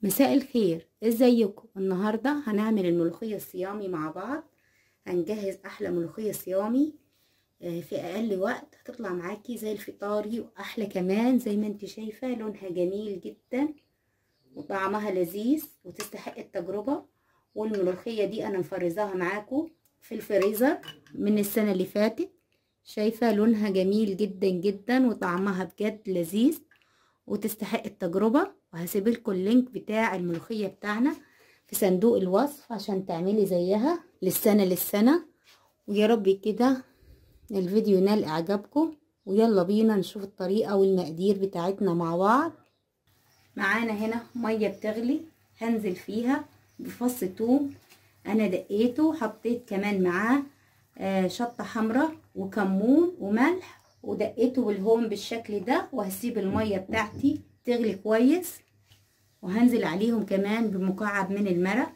مساء الخير ازيكم النهاردة هنعمل الملوخية الصيامي مع بعض هنجهز احلى ملوخية صيامي آه، في اقل وقت هتطلع معاكي زي الفطاري واحلى كمان زي ما انت شايفة لونها جميل جدا وطعمها لذيذ وتستحق التجربة والملوخية دي انا مفرزاها معاكم في الفريزر من السنة اللي فاتت شايفة لونها جميل جدا جدا وطعمها بجد لذيذ وتستحق التجربة وهسيب لكم اللينك بتاع الملوخية بتاعنا في صندوق الوصف عشان تعملي زيها للسنة للسنة ويا رب كده الفيديو ينال اعجابكم ويلا بينا نشوف الطريقة والمقادير بتاعتنا مع بعض معانا هنا مية بتغلي هنزل فيها بفص توم انا دقيته حطيت كمان معاه آه شطة حمراء وكمون وملح ودقيته بالهون بالشكل ده وهسيب المية بتاعتي تغلي كويس وهنزل عليهم كمان بمكعب من المرق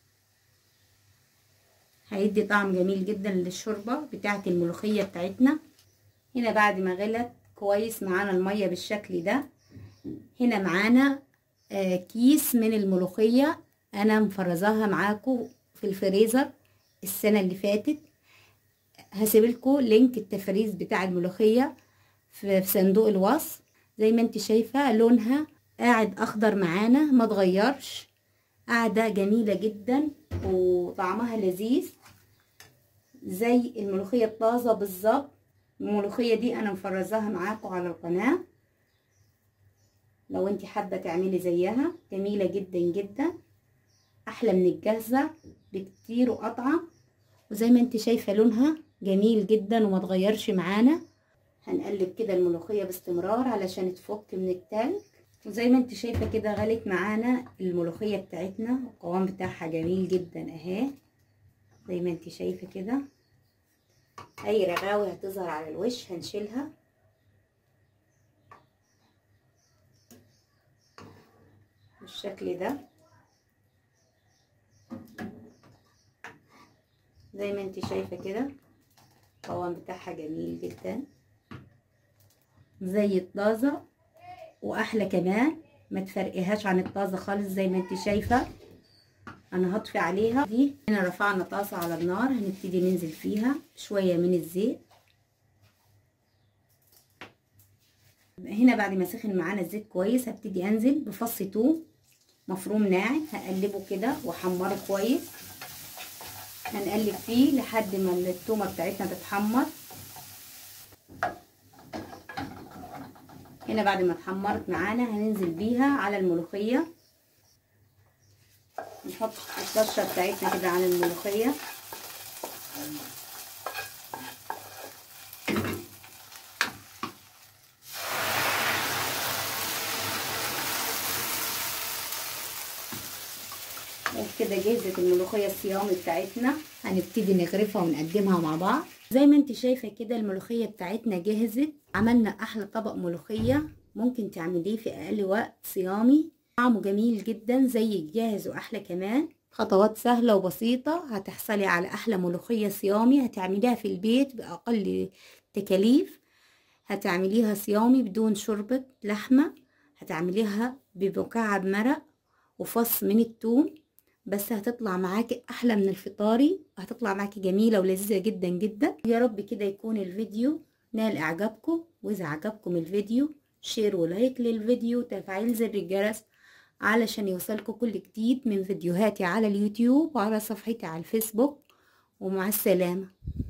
هيدي طعم جميل جدا للشوربة بتاعة الملوخية بتاعتنا هنا بعد ما غلت كويس معانا المية بالشكل ده هنا معانا آه كيس من الملوخية انا مفرزاها معاكم في الفريزر السنة اللي فاتت هسيبلكوا لينك التفريز بتاع الملوخية في صندوق الوصف زي ما انت شايفة لونها قاعد اخضر معانا ما تغيرش قاعدة جميلة جدا وطعمها لذيذ زي الملوخية الطازة بالظبط الملوخية دي انا مفرزاها معاكم على القناة لو انت حابة تعملي زيها جميلة جدا جدا احلى من الجاهزة بكتير واطعم وزي ما انت شايفة لونها جميل جدا وما تغيرش معانا هنقلب كده الملوخية باستمرار علشان تفك من التلج وزي ما انت شايفة كده غلت معانا الملوخية بتاعتنا القوام بتاعها جميل جدا اهي زي ما انت شايفة كده اي رغاوي هتظهر على الوش هنشيلها بالشكل ده زي ما انت شايفة كده القوام بتاعها جميل جدا زي الطازة واحلى كمان ما تفرقيهاش عن الطازة خالص زي ما انت شايفة انا هطفي عليها دي هنا رفعنا طاسة على النار هنبتدي ننزل فيها شوية من الزيت هنا بعد ما سخن معانا الزيت كويس هبتدي انزل بفص توم مفروم ناعم هقلبه كده واحمره كويس هنقلب فيه لحد ما التومه بتاعتنا تتحمر هنا بعد ما اتحمرت معانا هننزل بيها على الملوخيه نحط الطشه بتاعتنا كده على الملوخيه كده جهزت الملوخيه الصيامي بتاعتنا هنبتدي نغرفها ونقدمها مع بعض زي ما انت شايفه كده الملوخيه بتاعتنا جهزت عملنا احلى طبق ملوخيه ممكن تعمليه في اقل وقت صيامي طعمه جميل جدا زي الجاهز واحلى كمان خطوات سهله وبسيطه هتحصلي على احلى ملوخيه صيامي هتعمليها في البيت باقل تكاليف هتعمليها صيامي بدون شوربه لحمه هتعمليها بمكعب مرق وفص من الثوم بس هتطلع معاكي احلى من الفطاري هتطلع معاكي جميله ولذيذه جدا جدا يا رب كده يكون الفيديو نال اعجابكم واذا عجبكم الفيديو شير ولايك للفيديو وتفعيل زر الجرس علشان يوصلكم كل جديد من فيديوهاتي على اليوتيوب وعلى صفحتي على الفيسبوك ومع السلامه